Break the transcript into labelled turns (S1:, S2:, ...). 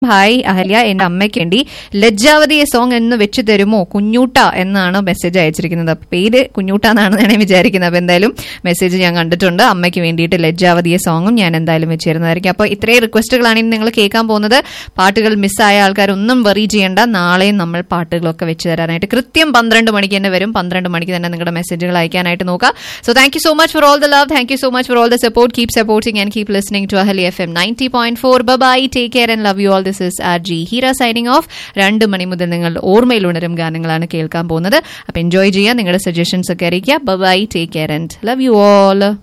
S1: hi Ahalya എന്റെ അമ്മയ്ക്ക് വേണ്ടി ലജ്ജാവതിയെ സോങ് എന്ന് വെച്ച് തരുമോ കുഞ്ഞൂട്ട എന്നാണ് മെസ്സേജ് അയച്ചിരിക്കുന്നത് അപ്പൊ പേര് കുഞ്ഞൂട്ട എന്നാണ് ഞാൻ വിചാരിക്കുന്നത് അപ്പൊ എന്തായാലും മെസ്സേജ് ഞാൻ കണ്ടിട്ടുണ്ട് അമ്മയ്ക്ക് വേണ്ടിയിട്ട് ലജ്ജാവതിയെ സോങ്ങും ഞാൻ എന്തായാലും വെച്ച് തരുന്നതായിരിക്കും അപ്പോൾ ഇത്രയും റിക്വസ്റ്റുകളാണ് ഇനി നിങ്ങൾ കേൾക്കാൻ പോകുന്നത് പാട്ടുകൾ മിസ്സായ ആൾക്കാരൊന്നും വറി ചെയ്യേണ്ട നാളെയും നമ്മൾ പാട്ടുകളൊക്കെ വെച്ച് തരാനായിട്ട് കൃത്യം പന്ത്രണ്ട് മണിക്ക് തന്നെ വരും പന്ത്രണ്ട് മണിക്ക് തന്നെ നിങ്ങളുടെ മെസ്സേജുകൾ അയക്കാനായിട്ട് നോക്കുക so thank you so much for all the love thank you so much for all the support keep supporting and keep listening to Ahalia F M ninety point four bye take care and love you all this is R G Heera signing off രണ്ട് മണി മുതൽ നിങ്ങൾ ഓർമ്മയിൽ ഉണരും ഗാനങ്ങളാണ് കേൾക്കാൻ പോകുന്നത് അപ്പൊ എൻജോയ് ചെയ്യുക നിങ്ങളുടെ സജഷൻസ് ഒക്കെ അറിയിക്കുക bye take care and love you all